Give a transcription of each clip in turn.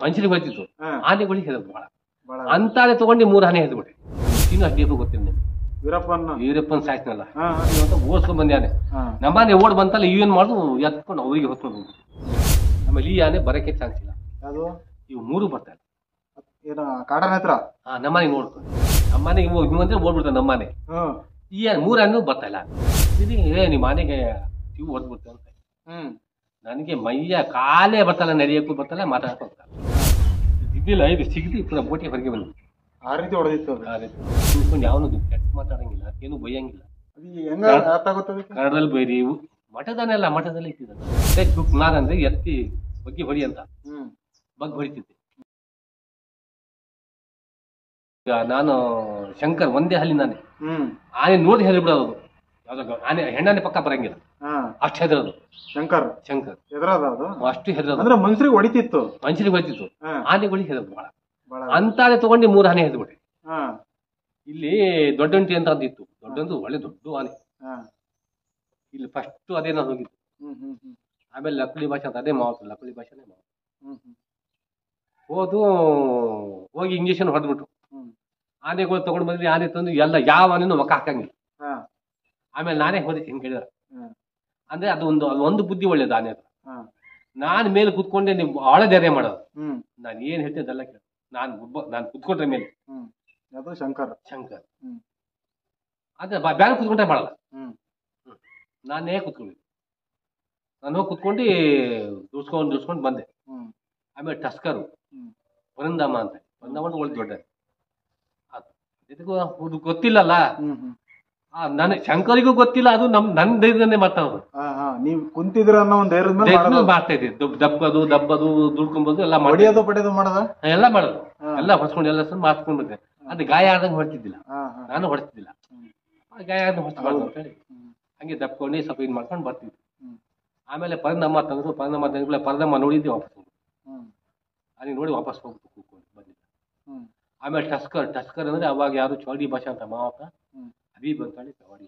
ಮನುಷ್ಯರಿಗೆ ಹೋಯ್ತಿತ್ತು ಹಾ ಆನೆಗಳಿಗೆ ಹೆದರ್ದು ಬಹಳ ಬಹಳ ಅಂತಾನೆ ತಗೊಂಡು ಮೂರು ಆನೆ ಹೆದ್ಬಿಟ್ಟೆ ಇನ್ನು ಅಷ್ಟು ಡೀಪ್ ಗೊತ್ತಿಲ್ಲ ನಿಮ್ಗೆ ವೀರಪ್ಪನ ವೀರಪ್ಪನ್ ಸಾಯ್ತನಲ್ಲ ಹಾ ಇವತ್ತು ಓಡಿಸ್ಕೊಂಡ್ ಬಂದೆ ಆನೆ ಹಾ ನಮ್ಮನೆ ಓಡ್ ಬಂತಲ್ಲ ಇವೇನ್ ಮಾಡುದು ಎತ್ಕೊಂಡು ಅವರಿಗೆ ಹೊತ್ಕೊಂಡು ಹೋಗುದು ಆಮೇಲೆ ಈ ಆನೆ ಬರಕ್ಕೆ ಚಾನ್ಸ್ ಇಲ್ಲ ಅದು ಇವು ಮೂರು ಬರ್ತಾರೆ ಏನ ಕಾಡನ ಹತ್ರ ಹಾ ನಮ್ಮನೆ ನೋಡ್ಕೊಂಡು ನಮ್ಮನೆ ಇವು ಇವು ಅಂದ್ರೆ ಓಡ್ಬಿಡ್ತಾನೆ ನಮ್ಮನೆ ಹ್ಮ್ ಈ ಆನೆ ಮೂರು ಆನೆ ಬರ್ತಾ ಇಲ್ಲ ಇದು ಏ ನಿಮ್ಮ ಮನೆಗೆ ಇವು ಹೊಡ್ಬಿಡ್ತೆ ಅಂತ ಹ್ಮ್ ನನಗೆ ಮೈಯ ಕಾಲೇ ಬರ್ತಲ್ಲ ನಡೆಯಕ್ಕೂ ಬರ್ತಲ್ಲ ಮಾತಾಡಕ್ಕೂ ಬರ್ತಲ್ಲ ಇದ್ದಿಲ್ಲ ಇದು ಸಿಗದಿ ಪುರ ಬೋಟಿ ಹೊರಗೆ ಬಂದು ಆ ರೀತಿ ಹೊಡೆದಿತ್ತು ಅದು ಆ ರೀತಿ ನಿಂತ್ಕೊಂಡು ಯಾವನು ಕೆಟ್ಟ ಮಾತಾಡಂಗಿಲ್ಲ ಏನು ಬೈಯಂಗಿಲ್ಲ ಅದು ಹೆಂಗ ಅರ್ಥ ಆಗುತ್ತೆ ಅದಕ್ಕೆ ಕನ್ನಡದಲ್ಲಿ ಬೈರಿ ಇವು ಮಠದನೆಲ್ಲ ಮಠದಲ್ಲಿ ಇಟ್ಟಿದ್ದಾರೆ ಫೇಸ್ಬುಕ್ ನಾನಂದ್ರೆ ಎತ್ತಿ ಬಗ್ಗೆ ಹೊಡಿ ಅಂತ ಹ್ಮ್ ಬಗ್ಗೆ ಹೊಡಿತಿದ್ದೆ ಈಗ ನಾನು ಶಂಕರ್ ಒಂದೇ ಹಲ್ಲಿ ನಾನೇ ಹ್ಮ್ ಆನೆ ನೋಡಿ ಹೆದರ್ಬಿಡೋದು ಯಾವ್ದಾಗ ಆನೆ ಹೆಣ್ಣಾನೆ ಪಕ್ಕ ಬರಂಗಿಲ್ಲ ಹಾ ಅಷ್ಟು ಹೆದರೋದು ಶಂಕರ್ ಶಂಕರ್ ಎದ್ರದ ಅದು ಅಷ್ಟು ಹೆದರೋದು ಅಂದ್ರೆ ಮನುಷ್ಯರಿಗೆ ಹೊಡಿತಿತ್ತು ಮನುಷ್ಯರಿಗೆ ಹೋಯ್ತಿತ್ತು ಹಾ ಆನೆಗಳಿಗೆ ಹೆದರೋದು ಬಹಳ ಬಹಳ ಅಂತಾನೆ ತಗೊಂಡು ಮೂರು ಆನೆ ಹೆದ್ಬಿಟ್ಟೆ ಹಾ ಇಲ್ಲಿ ದೊಡ್ಡಂಟಿ ಅಂತ ಅಂದಿತ್ತು ದೊಡ್ಡಂದು ಒಳ್ಳೆ ದೊಡ್ಡ ಆನೆ ಹಾ ಇಲ್ಲಿ ಫಸ್ಟ್ ಅದೇ ನಾನು ಹೋಗಿದ್ದು ಹ್ಮ್ ಹ್ಮ್ ಹ್ಮ್ ಆಮೇಲೆ ಲಕ್ಳಿ ಭಾಷೆ ಅಂತ ಅದೇ ಮಾವತ್ತು ಲಕ್ಳಿ ಭಾಷೆನೇ ಮಾವತ್ತು ಹ್ಮ್ ಹ್ಮ್ ಹೋದು ಹೋಗಿ ಇಂಜೆಕ್ಷನ್ ಹೊಡೆದ್ಬಿಟ್ಟು ಹ್ಮ್ ಆನೆಗಳು ತಗೊಂಡು ಬಂದ್ರಿ ಆನೆ ತಂದು ಎಲ್ಲ ಯಾವ ಆನೆನೂ ಮಕ್ಕ ಹಾಕಂಗಿಲ್ಲ ಹಾ ಆಮೇಲೆ ನಾನೇ ಹೋದೆ ಹಿಂಗೆ ಹೇಳಿದ ಹ್ಮ್ ಅಂದ್ರೆ ಅದು ಒಂದು ಅದು ಒಂದು ಬುದ್ಧಿ ಒಳ್ಳೇದು ಆನೆ ಹತ್ರ ಹಾ ನಾನು ಮೇಲೆ ಕುತ್ಕೊಂಡೆ ನೀವು ಆಳ ಧೈರ್ಯ ಮಾಡೋದು ಹ್ಮ್ ನಾನು ಏನು ಹೇಳ್ತೀನಿ ಅದೆಲ್ಲ ಕೇಳು ನಾನು ಒಬ್ಬ ನಾನು ಕುತ್ಕೊಂಡ್ರೆ ಮೇಲೆ ಹ್ಮ್ ಅದು ಶಂಕರ್ ಶಂಕರ್ ಹ್ಮ್. ಅದೇ ಬ್ಯಾಂಕ್ ಕುತ್ಕೊಂಡ್ರೆ ಮಾಡಲ್ಲ ಹ್ಮ್ ನಾನೇ ಕುತ್ಕೊಂಡೆ ನಾನು ಹೋಗಿ ಕುತ್ಕೊಂಡು ದುಡ್ಸ್ಕೊಂಡು ದುಡ್ಸ್ಕೊಂಡು ಬಂದೆ ಹ್ಮ್ ಆಮೇಲೆ ಟಸ್ಕರು ಹ್ಮ್ ಪರಂದಮ್ಮ ಅಂತ ಪರಂದಮ್ಮ ಅಂತ ಒಳ್ಳೆ ದೊಡ್ಡ ಅದು ಇದಕ್ಕೂ ಅದು ಗೊತ್ತಿಲ್ಲಲ್ಲ ಹ್ಮ್ ಹ್ಮ್ ಆ, ನನ್ನ ಶಂಕರಿಗೂ ಗೊತ್ತಿಲ್ಲ ಅದು ನಮ್ ನನ್ನ ಧೈರ್ಯದನ್ನೇ ಮಾತಾಡೋದು ಹಾ ಹಾ ನೀವ್ ಕುಂತಿದ್ರ ಅನ್ನೋ ಒಂದ್ ಧೈರ್ಯದ ಮೇಲೆ ಮಾಡೋದು ಮಾಡ್ತಾ ಇದ್ದೆ ದಬ್- ದಪ್ಪದು ದಬ್ಬದು ದುಡ್ಕೊಂಬೋದು ಎಲ್ಲ ಮಾಡಿ ಹೊಡಿಯೋದು ಪಡೆಯೋದು ಮಾಡದ ಎಲ್ಲ ಮಾಡೋದು ಹಾ. ಎಲ್ಲ ಹೊಸ್ಕೊಂಡು ಎಲ್ಲ ಸಹ ಮಾತ್ಕೊಂಡ್ಬಿಟ್ಟೆ ಅದು ಗಾಯ ಆದಂಗೆ ಹೊಡ್ತಿದ್ದಿಲ್ಲ ಹಾ ಹಾ ನಾನು ಹೊಡ್ತಿದ್ದಿಲ್ಲ ಹ್ಮ್. ಆ ಗಾಯ ಆದಂಗೆ ಹೊಡ್ಸ್ಬಾರ್ದು ಅಂತ ಹೇಳಿ ಹ್ಮ್. ಹಂಗೆ ದಪ್ಕೊಂಡು ಸ್ವಲ್ಪ ಇದು ಮಾಡ್ಕೊಂಡು ಬರ್ತಿದ್ವಿ ಹ್ಮ್. ಆಮೇಲೆ ಪರದಮ್ಮ ತಂದ್ರು ಪರದಮ್ಮ ತಂದ್ಮೇಲೆ ಪರದಮ್ಮ ನೋಡಿದ್ವಿ ವಾಪಸ್ ಹೋಗ್ಬಿಟ್ಟು ಹ್ಮ್ ಅಲ್ಲಿ ನೋಡಿ ವಾಪಸ್ ಹೋಗ್ಬಿಟ್ಟು ಕೂತ್ಕೊಂಡು ಬಂದಿದ್ದೆ ಹ್ಮ್ ಆಮೇಲೆ ಟಸ್ಕರ್ ಟಸ್ಕರ್ ಅಂದ್ರೆ ಅವಾಗ ಯಾರು ಚೌಡಿ ಭಾಷೆ ಅಂತ ಮಾವಪ್ಪ ಹ್ಮ್. ಹಬೀಬ್ ಅಂತೇಳಿ ಚೌಡಿ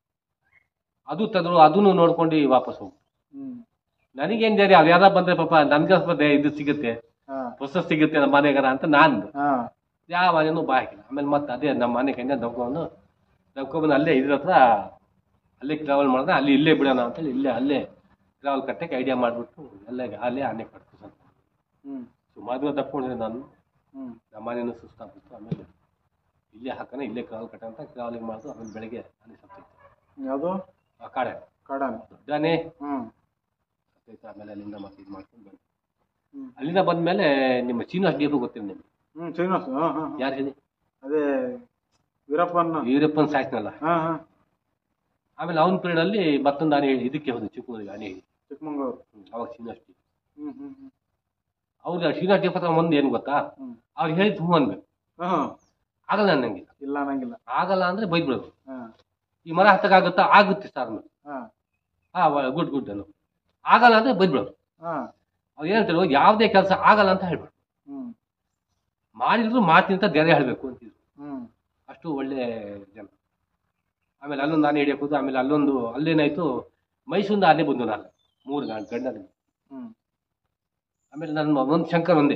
ಅದು ತಂದ್ರು ಅದನ್ನು ನೋಡ್ಕೊಂಡು ವಾಪಸ್ ಹೋಗ್ಬಿಟ್ಟು ಹ್ಮ್ ನನಗೇನ್ ಜಾರಿ ಅವ್ರು ಯಾರ ಬಂದ್ರೆ ಪಾಪ ನನ್ಗೆ ಸ್ವಲ್ಪ ದೇ- ಇದು ಸಿಗುತ್ತೆ ಹಾ ಪ್ರೊಸೆಸ್ ಸಿಗುತ್ತೆ ನಮ್ಮ ಮನೆಗಾರ ಅಂತ ನಾನು ಹಾ ಯಾವ ಮನೆನೂ ಬಾ ಹಾಕಿಲ್ಲ ಆಮೇಲೆ ಮತ್ತೆ ಅದೇ ನಮ್ಮ ಮನೆ ಕೈಯಿಂದ ದಬ್ಕೊಂಡು ದಬ್ಕೊಂಡ್ಬಂದು ಅಲ್ಲೇ ಇದ್ರ ಹತ್ರ ಅಲ್ಲೇ ಟ್ರಾವೆಲ್ ಮಾಡಿದ್ರೆ ಅಲ್ಲಿ ಇಲ್ಲೇ ಬಿಡೋಣ ಅಂತೇಳಿ ಇಲ್ಲೇ ಅಲ್ಲೇ ಟ್ರಾವೆಲ್ ಕಟ್ಟಕ್ಕೆ ಐಡಿಯಾ ಮಾಡಿಬಿಟ್ಟು ಅಲ್ಲೇ ಅಲ್ಲೇ ಆನೆ ಕಟ್ತು ಸ್ವಲ್ಪ ಹ್ಮ್ ಸುಮಾರು ದಿನ ದಬ್ಕೊಂಡಿದ್ದೆ ನಾನು ಹ್ಮ್ ನಮ್ಮ ಮನೇನು ಸುಸ್ತಾಗ್ಬಿಟ್ಟು ಆಮೇಲೆ ಇಲ್ಲೇ ಹಾಕೋಣ ಇಲ್ಲೇ ಟ್ರಾವೆಲ್ ಕಟ್ಟ ಅಂತ ಟ್ರಾವೆಲಿಂಗ್ ಮಾಡಿದ್ರು ಆಮೇಲೆ ಬೆಳಗ್ಗೆ ಆನೆ ಸತ್ತಿತ್ತು ಯಾವುದು ಆ ಕಾಡೆ ಕಾಡಾನ ದೊಡ್ಡಾನೆ ಹ್ಮ್ ಸತ್ತೈತೆ ಆಮೇಲೆ ಅಲ್ಲಿಂದ ಮತ್ತೆ ಇದು ಮಾಡ್ಕೊಂಡು ಬಂದೆ ಹ್ಮ್ ಅಲ್ಲಿಂದ ಬಂದ್ಮೇಲೆ ನಿಮ್ಮ ಶ್ರೀನಿವಾಸ್ ಡಿಯಪ್ಪು ಗೊತ್ತಿಲ್ಲ ನಿಮ್ಗೆ ಹ್ಮ್ ಶ್ರೀನಿವಾಸ್ ಹಾ ಹಾ ಹಾ. ಯಾರು ಹೇಳಿ ಅದೇ ವೀರಪ್ಪನ ವೀರಪ್ಪನ್ ಸಾಯ್ತನಲ್ಲ ಹಾ ಹಾ ಆಮೇಲೆ ಅವನ ಪೀರಿಯಡ್ ಅಲ್ಲಿ ಮತ್ತೊಂದು ಆನೆ ಹೇಳಿ ಇದಕ್ಕೆ ಹೋದ ಚಿಕ್ಕಮೂರಿಗೆ ಆನೆ ಹೇಳಿ ಚಿಕ್ಕಮಂಗ್ಳೂರು ಅವಾಗ ಶ್ರೀನಿವಾಸ್ ಡಿ ಹ್ಮ್ ಹ್ಮ್ ಹ್ಮ್ ಅವ್ರು ಶ್ರೀನಿವಾಸ್ ಡಿ ಹತ್ರ ಮುಂದೆ ಏನು ಗೊತ್ತಾ ಹ್ಮ್ ಅವ್ರು ಹೇಳಿದ್ ಹ್ಞೂ ಅನ್ಬೇಕು ಹಾ ಆಗಲ್ಲ ಅನ್ನಂಗಿಲ್ಲ ಇಲ್ಲ ಅನ್ನಂಗಿಲ್ಲ ಆಗಲ್ಲ ಅಂದ್ರೆ ಬೈದ್ಬಿಡೋದು ಹಾ ಈ ಮರ ಹತ್ತಕ್ಕಾಗುತ್ತಾ ಆಗುತ್ತೆ ಸರ್ ಅನ್ನೋದು ಹಾ ಹಾ ಗುಡ್ ಗುಡ್ ಅನ್ನು ಆಗಲ್ಲ ಅಂದ್ರೆ ಬೈದ್ಬಿಡೋದು ಹಾ ಅವ್ರು ಏನಂತಾರೆ ಯಾವುದೇ ಕೆಲಸ ಆಗಲ್ಲ ಅಂತ ಹೇಳ್ಬಿಡು ಹ್ಮ್ ಮಾಡಿದ್ರು ಮಾತಿನ ಅಂತ ಧೈರ್ಯ ಹೇಳಬೇಕು ಅಂತಿದ್ರು ಹ್ಮ್ ಅಷ್ಟು ಒಳ್ಳೆ ಜನ ಆಮೇಲೆ ಅಲ್ಲೊಂದು ಆನೆ ಹಿಡಿಯಕ್ಕೆ ಹೋದ್ರು ಆಮೇಲೆ ಅಲ್ಲೊಂದು ಅಲ್ಲೇನಾಯ್ತು ಮೈಸೂರಿಂದ ಆನೆ ಬಂದು ನಾನು ಮೂರು ಗಂಟೆ ಗಂಡ ಹ್ಮ್ ಆಮೇಲೆ ನನ್ನ ಒಂದು ಶಂಕರ್ ಒಂದೇ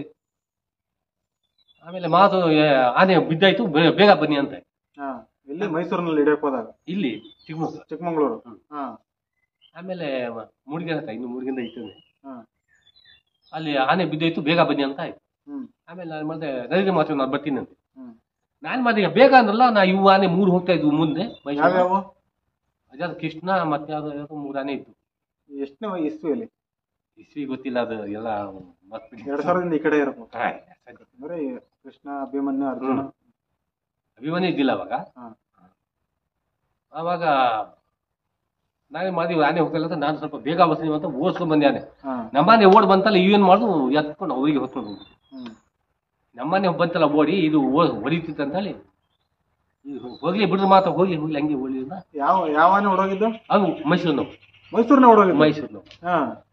ಆಮೇಲೆ ಮಾತು ಏ, ಆನೆ ಬಿದ್ದಾಯ್ತು ಬೇ- ಬೇಗ ಬನ್ನಿ ಅಂತ ಹಾ ಇಲ್ಲಿ ಮೈಸೂರಿನಲ್ಲಿ ಹಿಡಿಯಕ್ ಹೋದಾಗ ಇಲ್ಲಿ ಚಿಕ್ಕಮಗಳೂರು ಚಿಕ್ಕಮಂಗ್ಳೂರು ಹ್ಮ್. ಹಾ ಆಮೇಲೆ ಮುಡಿಗೆ ಅಂತ ಇನ್ನು ಮುಡಿಗಿಂದ ಇತ್ತು ಹಾ ಅಲ್ಲಿ ಆನೆ ಬಿದ್ದಾಯ್ತು ಬೇಗ ಬನ್ನಿ ಅಂತ ಆಯ್ತು ಹ್ಮ್ ಆಮೇಲೆ ನಾನು ಮಾಡಿದೆ ನರೇಂದ್ರ ಮಾತು ನಾನು ಬರ್ತೀನಿ ಅಂತ ಹ್ಮ್ ನಾನು ಮಾಡಿದೆ ಬೇಗ ಅಂದ್ರಲ್ಲ ನಾ ಇವು ಆನೆ ಮೂರು ಹೋಗ್ತಾ ಇದ್ವು ಮುಂದೆ ಮೈಸೂರು ಯಾವ್ಯಾವು ಅದ್ಯಾವ್ದು ಕೃಷ್ಣ ಮತ್ತೆ ಯಾವ್ದು ಯಾವ್ದು ಮೂರು ಆನೆ ಇತ್ತು ಎಷ್ಟನೇ ಇಸ್ವಿಯಲ್ಲಿ ಇಸ್ವಿ ಗೊತ್ತಿಲ್ಲ ಅದು ಎಲ್ಲ ಮರ್ತ್ಬಿಟ್ಟಿದ್ದೆ. ಎರಡ್ ಸಾವಿರದಿಂದ ಈ ಕಡೆ ಇರಬೇಕು ಹಾಯ್, ಸರಿ. ಅಂದ್ರೆ ಕೃಷ್ಣ ಅಭಿಮನ್ಯು ಅರ್ಜುನ ಹ್ಮ್. ಅಭಿಮಾನಿ ಇದ್ದಿಲ್ಲ ಅವಾಗ ಹಾ. ಆವಾಗ ನಾವೇ ಮಾಡಿದ್ವಿ ಆನೆ ಹೋಗಲ್ಲ ಅಂತ ನಾನು ಸ್ವಲ್ಪ ಬೇಗ ಬರ್ತೀನಿ ಅಂತ ಓಡಿಸ್ಕೊಂಡ್ ಬಂದೆ ಆನೆ ಹಾ ನಮ್ಮನೆ ಓಡ್ ಬಂತಲ್ಲ ಇವೇನ್ ಮಾಡುದು ಎತ್ಕೊಂಡು ಅವರಿಗೆ ಹೊತ್ಕೊಂಡು ಹೋಗುದು ಹ್ಮ್ ನಮ್ಮನೆ ಬಂತಲ್ಲ ಓಡಿ ಇದು ಓ- ಹೊಡಿತಿತ್ತು ಅಂತ ಹೇಳಿ ಇದು ಹೋಗ್ಲಿ ಬಿಡ್ರಿ ಮಾತ್ರ ಹೋಗ್ಲಿ ಹೋಗ್ಲಿ ಹಂಗೆ ಹೋಗ್ಲಿ ಅಂತ ಯಾವ ಯಾವ ಆನೆ ಹೊಡೋಗಿದ್ದು ಅದು ಮೈಸೂರು ನಾವು ಮೈಸೂರಿನ ಹೊಡೋಗಿದ್ದು ಮೈಸೂರು ನಾವು ಹಾ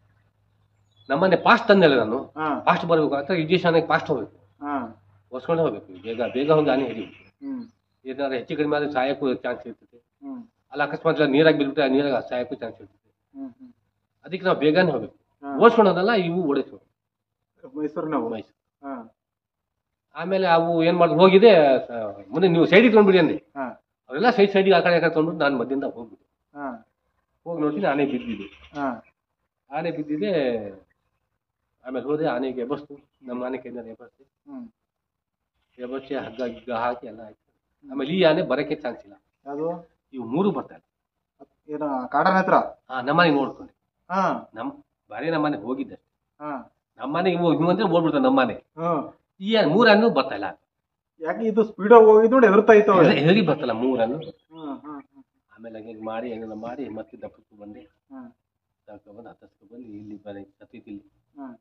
ನಮ್ಮನೆ ಪಾಸ್ಟ್ ತಂದೆಲ್ಲ ನಾನು ಹಾ ಪಾಸ್ಟ್ ಬರ್ಬೇಕು ಅಂತ ಇಂಜೆಕ್ಷನ್ಗೆ ಪಾಸ್ಟ್ ಹೋಗ್ಬೇಕು ಹಾ ಹೊಸ್ಕೊಂಡು ಹೋಗ್ಬೇಕು ಬೇಗ ಬೇಗ ಹೋಗಿ ಆನೆ ಹಿಡಿಬೇಕು ಹ್ಮ್ ಏನಾದ್ರು ಹೆಚ್ಚು ಕಡಿಮೆ ಆದ್ರೆ ಸಾಯಕ್ಕೂ ಚಾನ್ಸ್ ಇರ್ತದೆ ಹ್ಮ್ ಅಲ್ಲ ಅಕಸ್ಮಾತ್ ಇಲ್ಲ ನೀರಾಗಿ ಬಿದ್ಬಿಟ್ರೆ ಆ ನೀರಾಗ ಸಾಯಕ್ಕೂ ಚಾನ್ಸ್ ಇರ್ತದೆ ಹ್ಮ್ ಹ್ಮ್ ಅದಕ್ಕೆ ನಾವು ಬೇಗನೆ ಹೋಗ್ಬೇಕು ಹಾ. ಓಡಿಸ್ಕೊಳೋದಲ್ಲ ಇವು ಓಡಿಸ್ಬೇಕು ಮೈಸೂರಿನ ಮೈಸೂರು ಆಮೇಲೆ ಅವು ಏನ್ ಮಾಡಿದ್ರು ಹೋಗಿದೆ ಸ- ಮುಂದೆ ನೀವು ಸೈಡಿಗೆ ತೊಗೊಂಡ್ಬಿಡಿ ಅಂದೆ ಹಾ ಅವರೆಲ್ಲ ಸೈಡ್ ಸೈಡಿಗೆ ಆ ಕಡೆ ಆ ಕಡೆ ತೊಗೊಂಡ್ಬಿಟ್ಟು ನಾನು ಮಧ್ಯದಿಂದ ಹೋಗ್ಬಿಟ್ಟು ಹಾ ಹೋಗಿ ನೋಡ್ತೀನಿ ಆನೆ ಬಿದ್ದಿದೆ ಹಾ ಆನೆ ಬಿದ್ದಿದೆ ಆಮೇಲೆ ಹೋದೆ ಆನೆಗೆ ಎಬ್ಬಸ್ತು ನಮ್ಮ ಆನೆ ಕೈನಲ್ಲಿ ಎಬ್ಬಸ್ತು ಹ್ಮ್ ಎಬ್ಬಸಿ ಹಗ್ಗ ಗಿಗ್ಗ ಹಾಕಿ ಎಲ್ಲ ಆಯ್ತು ಆಮೇಲೆ ಈ ಆನೆ ಬರಕ್ಕೆ ಚಾನ್ಸ್ ಇಲ್ಲ ಯಾವುದು ಇವು ಮೂರು ಬರ್ತಾರೆ ಏನ ಕಾಡನ ಹತ್ರ ಹಾ ನಮ್ಮನೆ ನೋಡ್ಕೊಂಡು ಹಾ ನಮ್ ಬರೀ ನಮ್ಮನೆ ಹೋಗಿದ್ದೆ ಹಾ ನಮ್ಮನೆ ಇವು ಇವು ಅಂದ್ರೆ ಓಡ್ಬಿಡ್ತಾವೆ ನಮ್ಮನೆ ಹ್ಮ್ ಈ ಆನೆ ಮೂರನ್ನು ಬರ್ತಾ ಇಲ್ಲ ಯಾಕೆ ಇದು ಸ್ಪೀಡ್ ಹೋಗಿದ್ ನೋಡಿ ಎದುರ್ತಾ ಇತ್ತು ಅವೆ. ಹೆದರಿ ಬರ್ತಲ್ಲ ಮೂರನ್ನು ಹ್ಮ್ ಹ್ಮ್ ಹ್ಮ್ ಆಮೇಲೆ ಹಂಗೆ ಮಾಡಿ ಏನೆಲ್ಲ ಮಾಡಿ ಮತ್ತೆ ದಪ್ಪಕ್ಕೆ ಬಂದೆ ಹ್ಮ್ ಬಂದು ಹತ್ತಿಸ್ಕೊ ಬಂದು ಇಲ್ಲಿ ಬರ ಸತ್ತೈತಿ ಇಲ್ಲಿ ಹ್ಮ್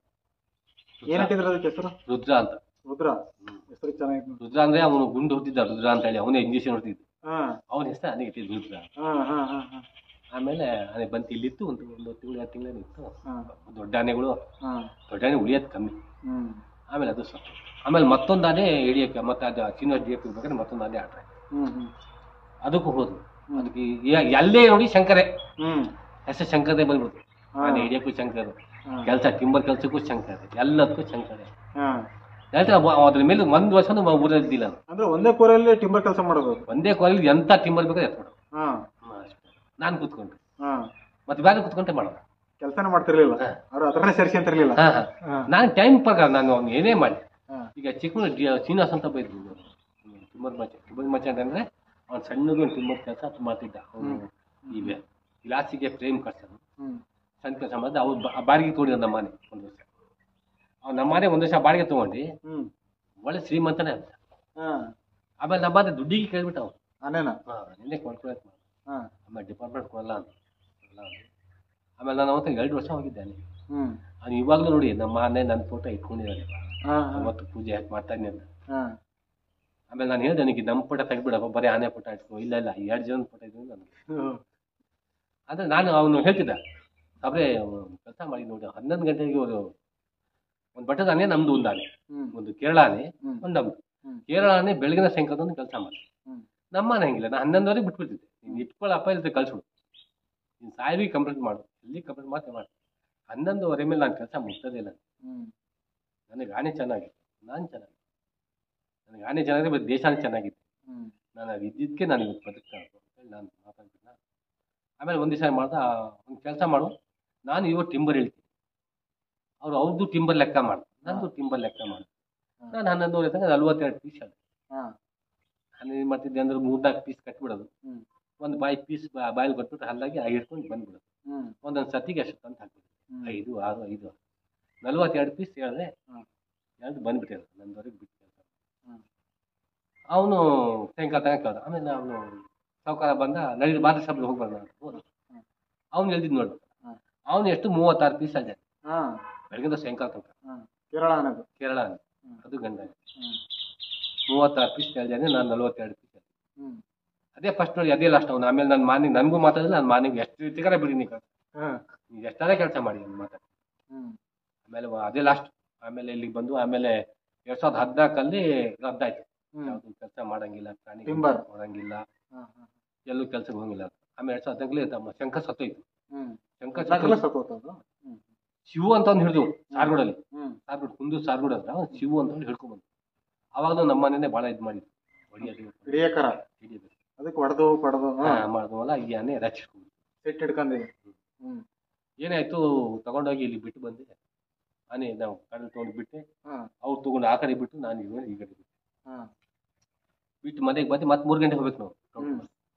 ಏನ್ ಇಟ್ಟಿದ್ರ ಅದಕ್ಕೆ ಹೆಸರು ರುದ್ರ ಅಂತ ರುದ್ರ ಹೆಸರು ಚೆನ್ನಾಗಿ ರುದ್ರ ಅಂದ್ರೆ ಅವನು ಗುಂಡು ಹೊತ್ತಿದ್ದ ರುದ್ರ ಅಂತ ಹೇಳಿ ಅವನೇ ಇಂಜೆಕ್ಷನ್ ಹೊಡ್ತಿದ್ದು ಹಾ ಅವನ ಹೆಸರು ಅದೇ ಇಟ್ಟಿದ್ದು ರುದ್ರ ಹಾ ಹಾ ಹಾ ಹಾ ಆಮೇಲೆ ಅದೇ ಬಂತು ಇಲ್ಲಿತ್ತು ಒಂದು ಒಂದು ತಿಂಗಳು ಎರಡು ತಿಂಗಳು ಇತ್ತು ಹಾ ದೊಡ್ಡ ಆನೆಗಳು ಹಾ ದೊಡ್ಡ ಆನೆ ಉಳಿಯೋದು ಕಮ್ಮಿ ಹ್ಮ್ ಆಮೇಲೆ ಅದು ಸತ್ತು ಆಮೇಲೆ ಮತ್ತೊಂದು ಆನೆ ಹಿಡಿಯಕ್ಕೆ ಮತ್ತೆ ಅದು ಶ್ರೀನಿವಾಸ ಡಿ ಎಫ್ ಇರ್ಬೇಕಾದ್ರೆ ಮತ್ತೊಂದು ಆನೆ ಆಟ ಹ್ಮ್ ಹ್ಮ್ ಅದಕ್ಕೂ ಹೋದ್ರು ಅದಕ್ಕೆ ಈ- ಎಲ್ಲೇ ನೋಡಿ ಶಂಕರೇ ಹ್ಮ್ ಹೆಸರು ಶಂಕರದೇ ಬಂದ್ಬಿಡ್ತು ಹಾ. ಆನೆ ಹಿಡಿಯಕ್ಕೂ ಶಂಕರ್ ಹಾ. ಕೆಲಸ ಟಿಂಬರ್ ಕೆಲಸಕ್ಕೂ ಶಂಕರ್ ಎಲ್ಲದಕ್ಕೂ ಶಂಕರೇ ಹಾ ಹೇಳ್ತಾರೆ ಅವ- ಅದ್ರ ಮೇಲೆ ಒಂದು ವರ್ಷನೂ ಊರಲ್ಲಿದ್ದಿಲ್ಲ ನಾನು ಅಂದ್ರೆ ಒಂದೇ ಕೋರಲ್ಲಿ ಟಿಂಬರ್ ಕೆಲಸ ಮಾಡೋದು ಅದು. ಒಂದೇ ಕಾಲೇಜ್ ಎಂತ ಟಿಂಬರ್ ಬೇಕಾದ್ರೆ ಎತ್ಕೊಡು ಹಾ ನಾನು ಕೂತ್ಕೊಂಡ್ರೆ ಹಾ ಮತ್ತೆ ಬೇರೆ ಕೂತ್ಕೊಂಡೆ ಮಾಡೋದು ಕೆಲಸನೇ ಮಾಡ್ತಿರ್ಲಿಲ್ಲ ಹಾ. ಅವ್ರು ಅದ್ರನ್ನೇ ಸೇರ್ಸ್ಕೊಂತಿರ್ಲಿಲ್ಲ ಹಾ, ಹಾ. ಹಾ. ನಾನು ಟೈಮ್ ಪ್ರಕಾರ ನಾನು ಅವ್ನು ಏನೇ ಮಾಡಿ ಹಾ. ಈಗ ಚಿಕ್ಕ ಶ್ರೀನಿವಾಸ ಅಂತ ಬೈದ್ರು ಟಿಂಬರ್ ಮಚ್ಚ ಟಿಂಬರ್ ಮಚ್ಚ ಅಂದ್ರೆ ಅವ್ನು ಸಣ್ಣದು ಟಿಂಬರ್ ಕೆಲಸ ಮಾಡ್ತಿದ್ದ ಅವನು ಈಗ ಗ್ಲಾಸಿಗೆ ಫ್ರೇಮ್ ಕಟ್ಸೋದು ಹ್ಮ್ ಸಣ್ಣ ಕೆಲಸ ಮಾಡಿದ ಅವ್ರು ಬ- ಬಾಡಿಗೆ ತೊಗೊಂಡಿದ್ದ ನಮ್ಮ ಮನೆ ಒಂದು ವರ್ಷ ಅವ್ನು ನಮ್ಮ ಮನೆ ಒಂದು ವರ್ಷ ಬಾಡಿಗೆ ತೊಗೊಂಡು ಹ್ಮ್ ಒಳ್ಳೆ ಶ್ರೀಮಂತನೇ ಅಂತ ಹಾ ಆಮೇಲೆ ನಮ್ಮ ಮನೆ ದುಡ್ಡಿಗೆ ಕೇಳ್ಬಿಟ್ಟ ಅವ್ನು ಆನೇನ ಹಾಂ ನಿನ್ನೆ ಕೊಡ್ಕೊಳಕ್ಕೆ ಹಾ ಆಮೇಲೆ ಡಿಪಾರ್ಟ್ಮೆಂಟ್ ಕೊಡಲ್ಲ ಅಂತ ಕೊಡಲ್ಲ ಅಂತ. ಆಮೇಲೆ ನಾನು ಅವತ್ತು ಎರಡು ವರ್ಷ ಹೋಗಿದ್ದೆ ಅಲ್ಲಿ ಹ್ಮ್ ಅವ್ನು ಇವಾಗಲೂ ನೋಡಿ ನಮ್ಮ ಮನೆ ನನ್ನ ಫೋಟೋ ಇಟ್ಕೊಂಡಿದ್ದಾನೆ ಹಾ ಹಾ ಅವತ್ತು ಪೂಜೆ ಯಾಕೆ ಮಾಡ್ತಾ ಇದ್ದೀನಿ ಅಂತ ಹಾ ಆಮೇಲೆ ನಾನು ಹೇಳಿದೆ ನನಗೆ ನಮ್ಮ ಫೋಟೋ ತೆಗ್ಬಿಡಪ್ಪ ಬರೀ ಆನೆ ಫೋಟೋ ಇಟ್ಕೋ ಇಲ್ಲ ಇಲ್ಲ ಎರಡು ಜನ ಫೋಟೋ ಇದ್ದೀನಿ ನನಗೆ ಹ್ಮ್. ಅಂದರೆ ನಾನು ಅವನು ಹೇಳ್ತಿದ್ದ ಸಾಬ್ರೆ ಕೆಲಸ ಮಾಡಿ ನೋಡಿ ಹನ್ನೊಂದು ಗಂಟೆಗೆ ಅವರು ಒಂದು ಬಟ್ಟದ ಆನೆ ನಮ್ದು ಒಂದು ಆನೆ ಹ್ಮ್ ಒಂದು ಕೇರಳ ಆನೆ ಹ್ಮ್. ಒಂದು ನಮ್ದು ಹ್ಮ್. ಕೇರಳ ಆನೆ ಬೆಳಗಿನ ಸಾಯಂಕಾಲದೊಂದು ಕೆಲಸ ಮಾಡಿ ಹ್ಮ್. ನಮ್ಮ ಮನೆ ಹಂಗಿಲ್ಲ ನಾನು ಹನ್ನೊಂದುವರೆಗೆ ಬಿಟ್ಬಿಡ್ತಿದ್ದೆ ನೀನು ಇಟ್ಕೊಳ್ಳಪ್ಪ ಇಲ್ಲದೆ ಕಳ್ಸ್ಬಿಡು ನೀನು ಸಾಯಿಗೆ ಕಂಪ್ಲೇಂಟ್ ಮಾಡು ಎಲ್ಲಿ ಕಂಪ್ಲೇಂಟ್ ಮಾಡ್ತೇ ಮಾಡಿ ಹನ್ನೊಂದುವರೆ ಮೇಲೆ ನಾನು ಕೆಲಸ ಮುಗ್ತದೇ ಇಲ್ಲ ಹ್ಮ್ ನನಗೆ ಆನೆ ಚೆನ್ನಾಗಿತ್ತು ನಾನು ಚೆನ್ನಾಗಿತ್ತು ನನಗೆ ಆನೆ ಚೆನ್ನಾಗಿದೆ ಬಟ್ ದೇಶನೇ ಚೆನ್ನಾಗಿತ್ತು ಹ್ಮ್ ನಾನು ಅದು ಇದ್ದಿದ್ದಕ್ಕೆ ನಾನು ಇವತ್ತು ಬದುಕ್ತಾ ಇರೋದು ಅಂತೇಳಿ ನಾನು ಮಾತಾಡ್ತಿಲ್ಲ ಆಮೇಲೆ ಒಂದು ದಿವಸ ಮಾಡ್ದ ಒಂದು ಕೆಲಸ ಮಾಡು ನಾನು ಇವತ್ತು ಟಿಂಬರ್ ಹೇಳ್ತೀನಿ ಅವ್ರು ಅವ್ರದ್ದು ಟಿಂಬರ್ ಲೆಕ್ಕ ಮಾಡು ನಂದು ಟಿಂಬರ್ ಲೆಕ್ಕ ಮಾಡು ಹಾ. ನಾನು ಹನ್ನೊಂದುವರೆ ತನಕ ನಲ್ವತ್ತೆರಡು ಪೀಸ್ ಅದು ಹಾ ನಾನು ಏನು ಮಾಡ್ತಿದ್ದೆ ಅಂದ್ರೆ ಮೂರ್ನಾಲ್ಕು ಪೀಸ್ ಕಟ್ಬಿಡೋದು ಹ್ಮ್ ಒಂದು ಬಾಯಿ ಪೀಸ್ ಬಾಯಲ್ಲಿ ಕೊಟ್ಬಿಟ್ಟು ಹಲ್ಲಾಗಿ ಆ ಹಿಡ್ಕೊಂಡು ಬಂದ್ಬಿಡೋದು ಹ್ಮ್ ಒಂದೊಂದು ಸತಿಗೆ ಅಷ್ಟು ಅಂತ ಹಾಕ್ಬಿಡೋದು ಹ್ಮ್. ಐದು ಆರು ಐದು ಆರು ನಲ್ವತ್ತೆರಡು ಪೀಸ್ ಹೇಳಿದ್ರೆ ಹ್ಮ್. ಎರಡು ಬಂದ್ಬಿಟ್ಟಿರೋದು ನಂದವರೆಗೆ ಬಿಟ್ಟು ಕೆಲಸ ಹ್ಮ್. ಅವನು ಸಾಯಂಕಾಲ ತನಕ ಕೇಳ್ದ ಆಮೇಲೆ ಅವನು ಸಾವುಕಾರ ಬಂದ ನಡಿ ಬಾದ ಸಭೆಗೆ ಹೋಗಿ ಬಂದ ಹೋದ ಹ್ಮ್. ಅವ್ನು ಹೇಳ್ದಿದ್ದು ನೋಡು ಹ್ಮ್. ಅವನು ಎಷ್ಟು ಮೂವತ್ತಾರು ಪೀಸ್ ಅಲ್ಲೇ ಹಾ ಬೆಳಗಿಂದ ಸಾಯಂಕಾಲ ತನಕ ಹಾ ಕೇರಳ ಅನ್ನೋದು ಕೇರಳ ಅಂತ. ಹ್ಮ್. ಅದು ಗಂಡ ಹ್ಮ್ ಮೂವತ್ತಾರು ಪೀಸ್ ಹೇಳಿದ್ದಾನೆ ನಾನು ನಲ್ವತ್ತೆರಡು ಪೀಸ್ ಹ್ಮ್ ಅದೇ ಫಸ್ಟ್ ನೋಡಿ ಅದೇ ಲಾಸ್ಟ್ ಅವನು ಆಮೇಲೆ ನನ್ನ ಮಾನಿಗೆ ನನಗೂ ಮಾತಾಡಿಲ್ಲ ನನ್ನ ಮಾನಿಗೆ ಎಷ್ಟು ರೀತಿಗಾರ ಬಿಡಿ ನೀವು ಹಾ ನೀವು ಎಷ್ಟಾದ್ರೆ ಕೆಲಸ ಮಾಡಿ ಅಂತ ಮಾತಾಡಿ ಹ್ಮ್ ಆಮೇಲೆ ವ- ಅದೇ ಲಾಸ್ಟ್ ಆಮೇಲೆ ಇಲ್ಲಿಗೆ ಬಂದು ಆಮೇಲೆ ಎರಡ್ ಸಾವಿರದ ಹದಿನಾಲ್ಕಲ್ಲಿ ರದ್ದಾಯ್ತು ಹ್ಮ್ ಯಾವುದು ಕೆಲಸ ಮಾಡಂಗಿಲ್ಲ ಪ್ರಾಣಿ Timber. ಮಾಡಂಗಿಲ್ಲ ಹಾ ಹಾ ಎಲ್ಲೂ ಕೆಲಸಕ್ಕೆ ಹೋಗಿಲ್ಲ ಅಂತ. ಆಮೇಲೆ ಎರಡ್ ಸಾವಿರದ ಹದಿನಾಲ್ಕಲ್ಲಿ ತಮ್ಮ ಶಂಕ ಸತ್ತೋಯ್ತು ಹ್ಮ್ ಶಂಕ ನಾಲ್ಕಲ್ಲ ಸತ್ತೋಯ್ತು. ಸತ್ತೋತದು ಹ್ಮ್ ಶಿವು ಅಂತ ಒಂದು ಹಿಡಿದು ಸಾರ್ಗುಡಲ್ಲಿ ಹ್ಮ್ ಸಾರ್ಗುಡ್ ಕುಂದು ಸಾರ್ಗುಡ್ ಹತ್ರ ಅವ್ನು ಶಿವು ಅಂತ ಹೇಳಿ ಹಿಡ್ಕೊಂಡ್ಬಂದು ಅವಾಗ ನಮ್ಮ ಮನೆನೇ ಭಾಳ ಇದು ಮಾಡಿದ್ದು ಹೊಡಿಯೋದು ಹಿಡಿಯಕರ ಹಿಡಿಯೋದು ಅದಕ್ಕೆ ಹೊಡೆದು ಪಡೆದು ಹಾ ಮಾಡಿದ್ವಲ್ಲ ಈ ಆನೆ ರಚಿಸ್ಕೊಂಡು ಸೆಟ್ ಹಿಡ್ಕೊಂಡಿದೆ ಹ್ಮ್ ಏನಾಯ್ತು ತಗೊಂಡೋಗಿ ಇಲ್ಲಿ ಬಿಟ್ಟು ಬಂದೆ ಆನೆ ನಾವು ಕಡಲ್ ತೊಗೊಂಡು ಬಿಟ್ಟೆ ಹಾ ಅವ್ರು ತಗೊಂಡು ಆ ಕಡೆ ಬಿಟ್ಟು ನಾನು ಈ ಈ ಕಡೆ ಬಿಟ್ಟೆ ಹಾ ಬಿಟ್ಟು ಮನೆಗೆ ಬಂದು ಮತ್ತೆ ಮೂರು ಗಂಟೆ ಹೋಗ್ಬೇಕು ನಾವು ಹ್ಮ್.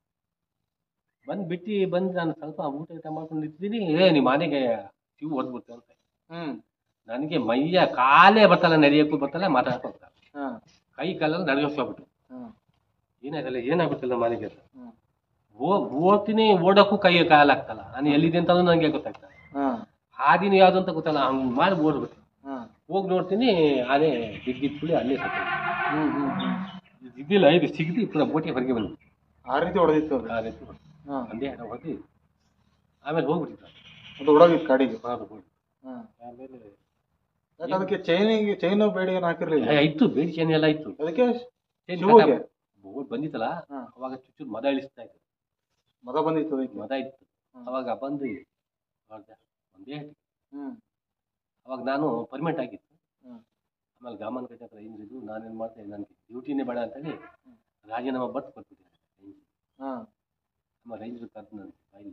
ಬಂದು ಬಿಟ್ಟು ಬಂದು ನಾನು ಸ್ವಲ್ಪ ಊಟ ಊಟ ಮಾಡ್ಕೊಂಡು ನಿಂತಿದ್ದೀನಿ ಏ ನಿಮ್ಮ ಮನೆಗೆ ಶಿವು ಹೊಡ್ಬಿಡ್ತು ಅಂತ ಹ್ಮ್ ನನಗೆ ಮೈಯ ಕಾಲೇ ಬರ್ತಲ್ಲ ನಡೆಯೋಕ್ಕೂ ಬರ್ತಲ್ಲ ಮಾತಾಡಕ್ಕೂ ಬರ್ತಲ್ಲ ಹಾ ಕೈ ಕಾಲೆಲ್ಲ ನಡೆಯೋಸ್ಕೊಬಿಟ್ಟು ಹಾ ಏನಾಗಲ್ಲ ಏನಾಗ್ಬಿಟ್ಟಿಲ್ಲ ಮನೆಗೆ ಅಂತ ಹ್ಮ್ ಓ ಓದ್ತೀನಿ ಓಡೋಕ್ಕೂ ಕೈ ಕಾಲಾಗ್ತಲ್ಲ ನಾನು ಎಲ್ಲಿದೆ ಅಂತ ನನಗೆ ಗೊತ್ತಾಗ್ತದೆ ಹಾ ಹಾದಿನ ಯಾವುದು ಅಂತ ಗೊತ್ತಲ್ಲ ಹಂಗೆ ಮಾಡಿ ಓಡ್ಬಿಟ್ಟು ಹಾ ಹೋಗಿ ನೋಡ್ತೀನಿ ಅದೇ ಬಿದ್ದಿದ್ದು ಪುಳಿ ಅಲ್ಲೇ ಸತ್ತು ಹ್ಮ್ ಹ್ಮ್ ಹ್ಮ್ ಇದ್ದಿಲ್ಲ ಇದು ಸಿಗದಿ ಪುರ ಬೋಟಿ ಹೊರಗೆ ಬಂದು ಆ ರೀತಿ ಹೊಡೆದಿತ್ತು ಅದು ಆ ರೀತಿ ಹಾ ಒಂದೇ ಹೊಡೆದು ಆಮೇಲೆ ಹೋಗ್ಬಿಟ್ಟಿತ್ತು ಅದು ಹೊಡೋಗಿತ್ತು ಕಾಡಿಗೆ ಅದು ಹೋಗಿ ಹಾ ಆಮೇಲೆ ಯಾಕೆ ಅದಕ್ಕೆ ಚೈನಿಗೆ ಚೈನ್ ಬೇಡಿ ಏನು ಹಾಕಿರ್ಲಿಲ್ಲ ಏ, ಇತ್ತು ಬೇಡಿ ಚೇನೆ ಎಲ್ಲ ಇತ್ತು ಅದಕ್ಕೆ ಚೈನ್ ಶಿವುಗೆ? ಕಟ್ಟ- ಬೋರ್ಡ್ ಬಂದಿತ್ತಲ್ಲ ಹಾ. ಅವಾಗ ಚುಚ್ಚೂರು ಮದ ಇಳಿಸ್ತಾ ಇತ್ತು ಮದ ಬಂದಿತ್ತು ಅದಕ್ಕೆ ಮದ ಇತ್ತು ಹ್ಮ್. ಅವಾಗ ಬಂದು ಹೊಡ್ದೆ. ಒಂದೇ ಹಟ್ಟಿ. ಹ್ಮ್ ಅವಾಗ ನಾನು ಪರ್ಮನೆಂಟ್ ಆಗಿತ್ತು ಹ್ಮ್ ಆಮೇಲೆ ಗಾಮನ್ ಕಟ್ಟೆ ಹತ್ರ ಇಂಜಿದು ನಾನೇನು ಮಾಡ್ತೆ ನನಗೆ ಡ್ಯೂಟಿನೇ ಬೇಡ ಅಂತೇಳಿ ರಾಜೀನಾಮೆ ಬರ್ತು ಕೊಟ್ಬಿಟ್ಟೆ ರೇಂಜ್ ಹಾ ನಮ್ಮ ರೈತರು ಕರೆದು ನನಗೆ ಬಾಯಲ್ಲಿ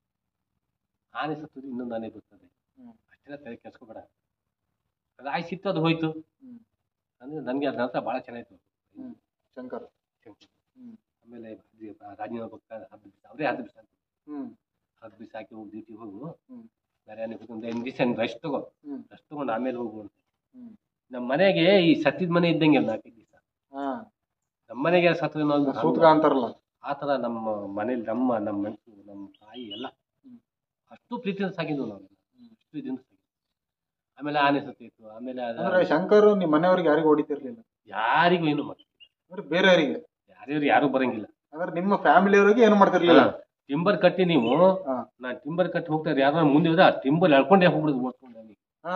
ಆನೆ ಸತ್ತದು ಇನ್ನೊಂದು ಆನೆ ಬರ್ತದೆ ಹ್ಮ್. ಅಷ್ಟೆಲ್ಲ ತಲೆ ಕೆಡ್ಸ್ಕೊಬೇಡ ಅದು ಆಯ್ತು ಸಿತ್ತು ಅದು ಹೋಯ್ತು ಹ್ಮ್. ಅಂದರೆ ನನಗೆ ಅದ್ರ ನಂತರ ಭಾಳ ಚೆನ್ನಾಗಿತ್ತು ಹ್ಮ್. ಶಂಕರ್ ಹ್ಮ್. ಆಮೇಲೆ ಇದು ರಾಜೀನಾಮೆ ಪಕ್ಕ ಹತ್ತು ದಿವಸ ಅವರೇ ಹತ್ತು ದಿವಸ ಹ್ಮ್ ಹತ್ತು ದಿವಸ ಹಾಕಿ ಹೋಗಿ ಡ್ಯೂಟಿ ಹೋಗು ಹ್ಮ್. ಬೇರೆ ಆನೆ ಕೂತ್ಕೊಂಡು ಒಂದು ದಿವಸ ರೆಸ್ಟ್ ತಗೋ ಹ್ಮ್. ರೆಸ್ಟ್ ತಗೊಂಡು ಆಮೇಲೆ ಹೋಗು ಅಂತ ಹ್ಮ್. ನಮ್ಮ ಮನೆಗೆ ಈ ಸತ್ತಿದ ಮನೆ ಇದ್ದಂಗೆ ಅಲ್ಲ ನಾಲ್ಕೈದು ದಿವಸ ಹಾ ನಮ್ಮ ಮನೆಗೆ ಸತ್ತು ಸೂತ್ಕ ಅಂತಾರಲ್ಲ ಆ ಥರ ನಮ್ಮ ಮನೇಲಿ ನಮ್ಮ ನಮ್ಮ ಮನಸ್ಸು ನಮ್ಮ ತಾಯಿ ಎಲ್ಲ ಹ್ಮ್. ಅಷ್ಟು ಪ್ರೀತಿಯಿಂದ ಸಾಕಿದ್ವು ನಾವು ಹ್ಮ್. ಅಷ್ಟು ಇದರಿಂದ ಸಾಕಿದ್ವು ಆಮೇಲೆ ಆನೆ ಸತ್ತಿತ್ತು ಆಮೇಲೆ ಅದು ಅಂದ್ರೆ ಶಂಕರ್ ನಿಮ್ ಮನೆಯವ್ರಿಗೆ ಯಾರಿಗೂ ಹೊಡಿತಿರ್ಲಿಲ್ಲ ಯಾರಿಗೂ ಏನು ಮಾಡಿ ಅಂದ್ರೆ ಬೇರೆಯವರಿಗೆ ಯಾರ್ಯಾರು ಯಾರು ಬರಂಗಿಲ್ಲ ಅಂದ್ರೆ ನಿಮ್ಮ ಫ್ಯಾಮಿಲಿಯವರಿಗೆ ಏನು ಮಾಡ್ತಿರ್ಲಿಲ್ಲ ಟಿಂಬರ್ ಕಟ್ಟಿ ನೀವು ಹಾ. ನಾ ಟಿಂಬರ್ ಕಟ್ಟಿ ಹೋಗ್ತಾರೆ ಯಾರು ಮುಂದೆ ಹೋದ್ರೆ ಆ ಟಿಂಬರ್ ಎಳ್ಕೊಂಡೇ ಹೋಗ್ಬಿಡೋದು ಓಡ್ಕೊಂಡು ನನಗೆ ಹಾ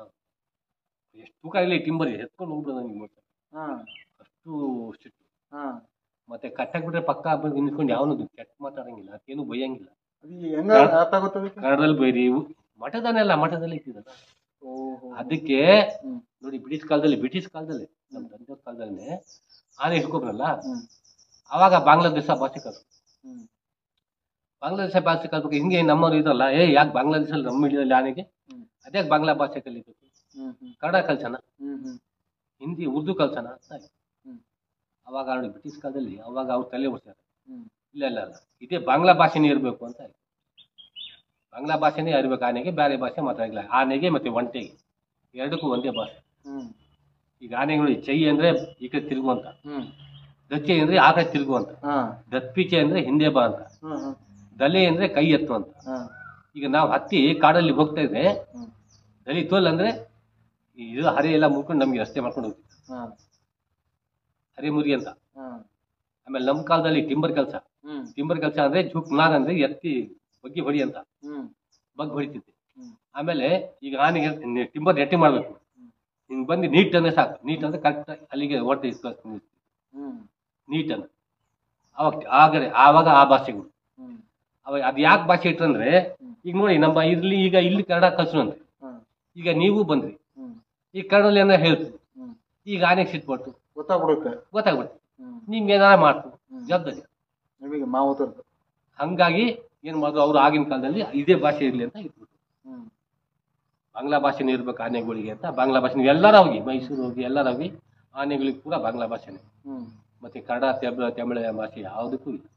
ಎಷ್ಟು ತೂಕ ಆಗಲಿ ಟಿಂಬರ್ ಎತ್ಕೊಂಡು ಹೋಗ್ಬಿಡೋದು ನನಗೆ ಮೋಸ ಹಾ ಅಷ್ಟು ಸಿಟ್ಟು ಹಾ ಮತ್ತೆ ಕಟ್ಟಾಕ್ ಬಿಟ್ರೆ ಪಕ್ಕ ಬಂದು ನಿಂತ್ಕೊಂಡು ಯಾವನು ಕೆಟ್ಟ ಮಾತಾಡಂಗಿಲ್ಲ ಅದಕ್ಕೇನು ಬೈಯಂಗಿಲ್ಲ ಅದು ಹೆಂಗ ಅರ್ಥ ಆಗುತ್ತೆ ಅದಕ್ಕೆ ಕನ್ನಡದಲ್ಲಿ ಬೈರಿ ಮಠದನ್ನೆಲ್ಲ ಮಠದಲ್ಲಿ ಇಟ್ಟಿದ್ದಲ್ಲ ಓಹೋ ಅದಕ್ಕೆ ಹ್ಮ್. ನೋಡಿ ಬ್ರಿಟಿಷ್ ಕಾಲದಲ್ಲಿ ಬ್ರಿಟಿಷ್ ಕಾಲದಲ್ಲಿ ನಮ್ಮ ತಂದೆಯವ್ರ ಕಾಲದಲ್ಲಿ ಆನೆ ಹಿಡ್ಕೊಬ್ರಲ್ಲ ಹ್ಮ್ ಅವಾಗ ಬಾಂಗ್ಲಾದೇಶ ಭಾಷೆ ಕಲ್ತು ಹ್ಮ್ ಬಾಂಗ್ಲಾದೇಶ ಭಾಷೆ ಕಲ್ಬೇಕು ಹಿಂಗೆ ನಮ್ಮವ್ರು ಇದ್ರಲ್ಲ ಏ ಯಾಕೆ ಬಾಂಗ್ಲಾದೇಶಲ್ಲಿ ನಮ್ಮ ಹಿಡಿದಲ್ಲಿ ಆನೆಗೆ ಹ್ಮ್. ಅದ್ಯಾಕೆ ಬಾಂಗ್ಲಾ ಭಾಷೆ ಕಲಿಬೇಕು ಹ್ಮ್ ಹ್ಮ್ ಕನ್ನಡ ಕಲ್ಸೋಣ ಹ್ಮ್ ಹ್ಮ್ ಹಿಂದಿ ಉರ್ದು ಕಲ್ಸೋಣ ಅಂತ ಆಯ್ತು. ಹ್ಮ್. ಅವಾಗ ನೋಡಿ ಬ್ರಿಟಿಷ್ ಕಾಲದಲ್ಲಿ ಅವಾಗ ಅವ್ರು ತಲೆ ಓಡಿಸ್ತಾರೆ ಹ್ಮ್ ಇಲ್ಲ ಇಲ್ಲ ಇಲ್ಲ ಇದೇ ಬಾಂಗ್ಲಾ ಭಾಷೆನೇ ಇರಬೇಕು ಅಂತ ಆಯ್ತು ಬಾಂಗ್ಲಾ ಭಾಷೆನೇ ಇರ್ಬೇಕು ಆನೆಗೆ ಬೇರೆ ಭಾಷೆ ಮಾತಾಡಿಲ್ಲ ಆನೆಗೆ ಮತ್ತೆ ಒಂಟೆಗೆ ಎರಡಕ್ಕೂ ಒಂದೇ ಭಾಷೆ ಹ್ಮ್ ಈಗ ಆನೆಗಳು ಚೈ ಅಂದ್ರೆ ಈ ಕಡೆ ತಿರುಗುವಂತ ಹ್ಮ್ ದಚ್ಚೆ ಅಂದ್ರೆ ಆ ಕಡೆ ತಿರುಗುವಂತ ಹಾ ದತ್ಪಿಚೆ ಅಂದ್ರೆ ಹಿಂದೆ ಬಾ ಅಂತ ಹ್ಮ್ ಹ್ಮ್ ದಲೆ ಅಂದ್ರೆ ಕೈ ಎತ್ತು ಅಂತ ಹಾ ಈಗ ನಾವು ಹತ್ತಿ ಕಾಡಲ್ಲಿ ಹೋಗ್ತಾ ಇದ್ರೆ ಹ್ಮ್ ದಲಿ ತೋಲ್ ಅಂದ್ರೆ ಈ ಇದು ಹರೆ ಎಲ್ಲ ಮುರ್ಕೊಂಡು ನಮ್ಗೆ ರಸ್ತೆ ಮಾಡ್ಕೊಂಡು ಹೋಗ್ತೀವಿ ಹಾ ಹರೆ ಮುರಿ ಅಂತ ಹಾ ಆಮೇಲೆ ನಮ್ಮ ಕಾಲದಲ್ಲಿ ಟಿಂಬರ್ ಕೆಲಸ ಹ್ಮ್ ಟಿಂಬರ್ ಕೆಲಸ ಅಂದ್ರೆ ಜುಕ್ನಾರ್ ಅಂದ್ರೆ ಎತ್ತಿ ಬಗ್ಗಿ ಹೊಡಿ ಅಂತ ಹ್ಮ್ ಬಗ್ಗಿ ಹೊಡಿತಿದ್ದೆ ಹ್ಮ್ ಆಮೇಲೆ ಈಗ ಆನೆಗೆ ಟಿಂಬರ್ ನೆಟ್ಟಿ ಮಾಡ್ಬೇಕು ಹಿಂಗ್ ಬಂದು ನೀಟ್ ಅಂದ್ರೆ ಸಾಕು ನೀಟ್ ಅಂದ್ರೆ ಕರೆಕ್ಟ್ ಅಲ್ಲಿಗೆ ಹೊಟ್ಟೆ ಇಸ್ಕೊಳ್ತೀನಿ ಹ್ಮ್ ನೀಟ್ ಅಂತ ಅವಾಗ ಆಗರೆ ಆವಾಗ ಆ ಭಾಷೆಗಳು ಹ್ಮ್ ಅವಾಗ ಅದು ಯಾಕೆ ಭಾಷೆ ಇಟ್ಟಂದ್ರೆ ಈಗ ನೋಡಿ ನಮ್ಮ ಇಲ್ಲಿ ಈಗ ಇಲ್ಲಿ ಕನ್ನಡ ಕಲ್ಸೋಣಂತೆ ಹಾ ಈಗ ನೀವು ಬಂದ್ರಿ ಹ್ಮ್ ಈ ಕನ್ನಡದಲ್ಲಿ ಏನೋ ಹೇಳ್ತೀವಿ ಹ್ಮ್ ಈಗ ಆನೆಗೆ ಸಿಟ್ಬಿಟ್ಟು ಗೊತ್ತಾಗ್ಬಿಡುತ್ತೆ ಗೊತ್ತಾಗ್ಬಿಡ್ತು ಹ್ಮ್ ನಿಮ್ಗೆ ಏನಾರ ಮಾಡ್ತು ಹ್ಮ್. ಜವಾಬ್ದಾರಿ ನಿಮಗೆ ಮಾವುತರ್ದು ಹಂಗಾಗಿ ಏನ್ ಮಾಡಿದ್ರು ಅವ್ರು ಆಗಿನ ಕಾಲದಲ್ಲಿ ಇದೇ ಭಾಷೆ ಇರ್ಲಿ ಅಂತ ಇಟ್ಬಿಟ್ರು ಹ್ಮ್ ಬಾಂಗ್ಲಾ ಭಾಷೆನೇ ಇರ್ಬೇಕು ಆನೆಗಳಿಗೆ ಅಂತ ಬಾಂಗ್ಲಾ ಭಾಷೆ ಎಲ್ಲರೂ ಹೋಗಿ ಮೈಸೂರು ಹೋಗಿ ಎಲ್ಲರೂ ಹೋಗಿ ಆನೆಗಳಿಗೆ ಪೂರ ಬಾಂಗ್ಲಾ ಭಾಷೆನೇ ಹ್ಮ್ ಮತ್ತೆ ಕನ್ನಡ ತಮಿಳು ತಮಿಳು ಭಾಷೆ ಯಾವುದಕ್ಕೂ ಇಲ್ಲ